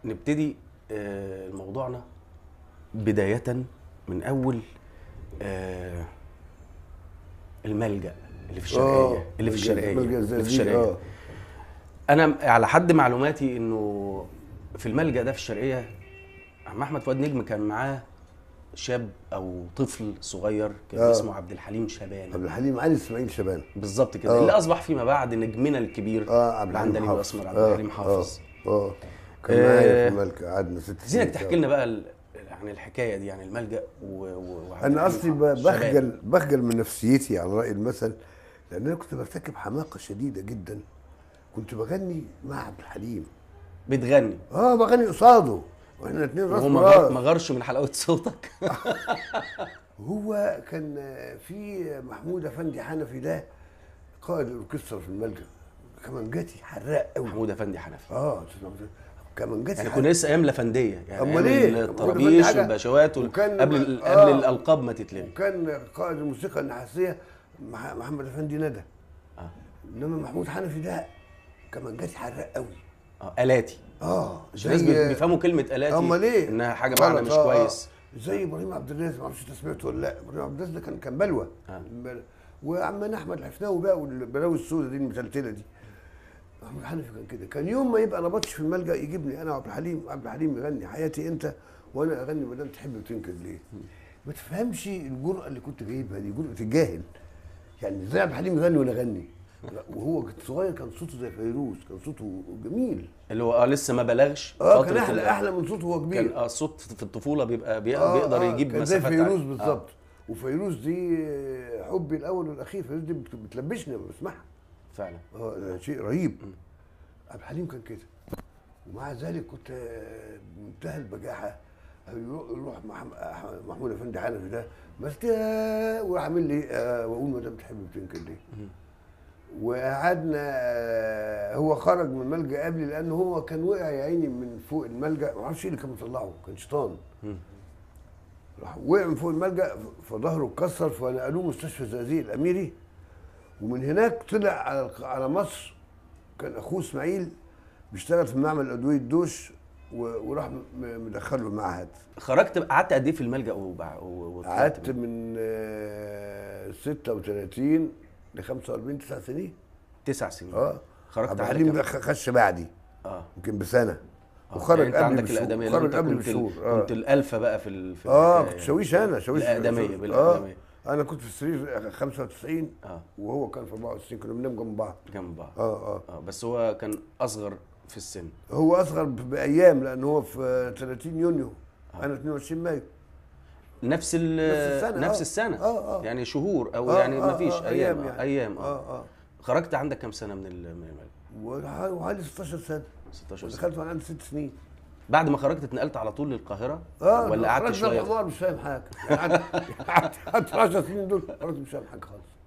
نبتدي آه، موضوعنا بداية من أول آه، الملجأ اللي في الشرقية اللي في الشرقية ملجأ اللي في الزقازيق، الشرقية اه أنا على حد معلوماتي إنه في الملجأ ده في الشرقية عم أحمد فؤاد نجم كان معاه شاب أو طفل صغير كان آه. اسمه عبد الحليم شبانة عبد الحليم علي اسماعيل شبان بالظبط كده آه. اللي أصبح فيما بعد نجمنا الكبير اه عبد الحليم العندليب حافظ الأسمر عبد آه، الحليم حافظ اه اه كان آه، معايا في الملك قعدنا ست عايزينك سنين تحكي لنا بقى ال- عن الحكايه دي يعني الملجا و... و... وعبد انا الحليم اصلي ب- حافظ، شباب. بخجل بخجل من نفسيتي على راي المثل لان انا كنت برتكب حماقه شديده جدا كنت بغني مع عبد الحليم بتغني اه بغني قصاده واحنا اتنين راس وهو ما غر- براس ما غرش من حلاوه صوتك هو كان في محمود افندي حنفي ده قائد الاوركسترا في الملجا كمانجاتي حراق قوي محمود افندي حنفي اه كمانجاتي يعني حراق. كنا لسه ايام لفنديه يعني أمال أيام إيه؟ الطرابيش محمود أفندي حاجة- والباشوات وال- وكان- قبل ال- آه. قبل الالقاب ما تتلغي وكان قائد الموسيقى النحاسيه مح- محمد افندي ندى آه. انما محمود حنفي ده كمانجاتي حراق قوي اه الاتي اه مش الناس بي- بيفهموا كلمه الاتي امال ايه؟ انها حاجه غلط، معنى مش آه، آه. كويس زي ابراهيم عبد الرازق ما اعرفش انت سمعته ولا لا ابراهيم عبد الرازق ده كان كان بلوى آه. بل- وعمنا احمد الحفناوي بقى والبلاوي السوداء دي المتلتله دي محمود حنفي كان كده كان يوم ما يبقى نبطش في الملجا يجيبني انا وعبد الحليم عبد الحليم يغني حياتي انت وانا اغني ما دام تحب وتنكد ليه ما تفهمش الجرأه اللي كنت جايبها دي جرأه الجاهل يعني ازاي عبد الحليم يغني وانا اغني لا، وهو كان صغير كان صوته زي فيروز كان صوته جميل اللي هو اه لسه ما بلغش اه كان فترة احلى ال- احلى من صوته وهو كبير كان اه الصوت في الطفوله بيبقى بي- آه، بيقدر آه، يجيب كان زي مسافات فيروز عالية. بالظبط وفيروز دي آه، حبي الاول والاخير فيروز دي بت- بتلبشني لما بسمعها فعلا اه ده شيء رهيب عبد الحليم كان كده ومع ذلك كنت آه، بمنتهى البجاحه يروح يروح محم- أح- محمود افندي حنفي ده بس آه، وراح عامل لي آه، واقول ما دام تحب بتنكر ليه وقعدنا آه، هو خرج من الملجا قبلي لان هو كان وقع يا عيني من فوق الملجا ما اعرفش ايه اللي كان مطلعه كان شيطان مم. راح وقع من فوق الملجا فظهره اتكسر فنقلوه مستشفى الزقازيق الاميري ومن هناك طلع على على مصر كان اخوه اسماعيل بيشتغل في معمل ادويه دوش و- وراح م- مدخله المعهد خرجت قعدت قد ايه في الملجا وبع- و- وطلعت قعدت منه؟ من آه، 36 ل 45 تسع سنين تسع سنين اه خرجت عبد على الحليم كام؟ ده خ- خش بعدي اه يمكن بسنه آه، وخرج يعني انت قبل عندك بشهور الادميه خرج انت قبل كنت ال- بشهور اه كنت الالفه بقى في ال... في اه الحكاية كنت شاويش انا شاويش الادميه آه. بالادميه انا كنت في السرير 95 اه وهو كان في 94 كنا بننام جنب بعض جنب بعض اه اه اه بس هو كان اصغر في السن هو اصغر ب- بايام لان هو في 30 يونيو انا 22 مايو نفس ال نفس السنة، نفس آه. السنه آه، آه. يعني شهور او آه، يعني ما آه، فيش آه، ايام أيام يعني. يعني. ايام اه اه اه خرجت عندك كام سنه من ال- من الملجا وح- وحوالي 16 سنه 16 سنه دخلت وانا عندي ست سنين بعد ما خرجت اتنقلت على طول للقاهره اه ولا قعدت خرجت شويه الحمار مش فاهم حاجه يعني قعدت قعدت 10 سنين دول خرجت مش فاهم حاجه خالص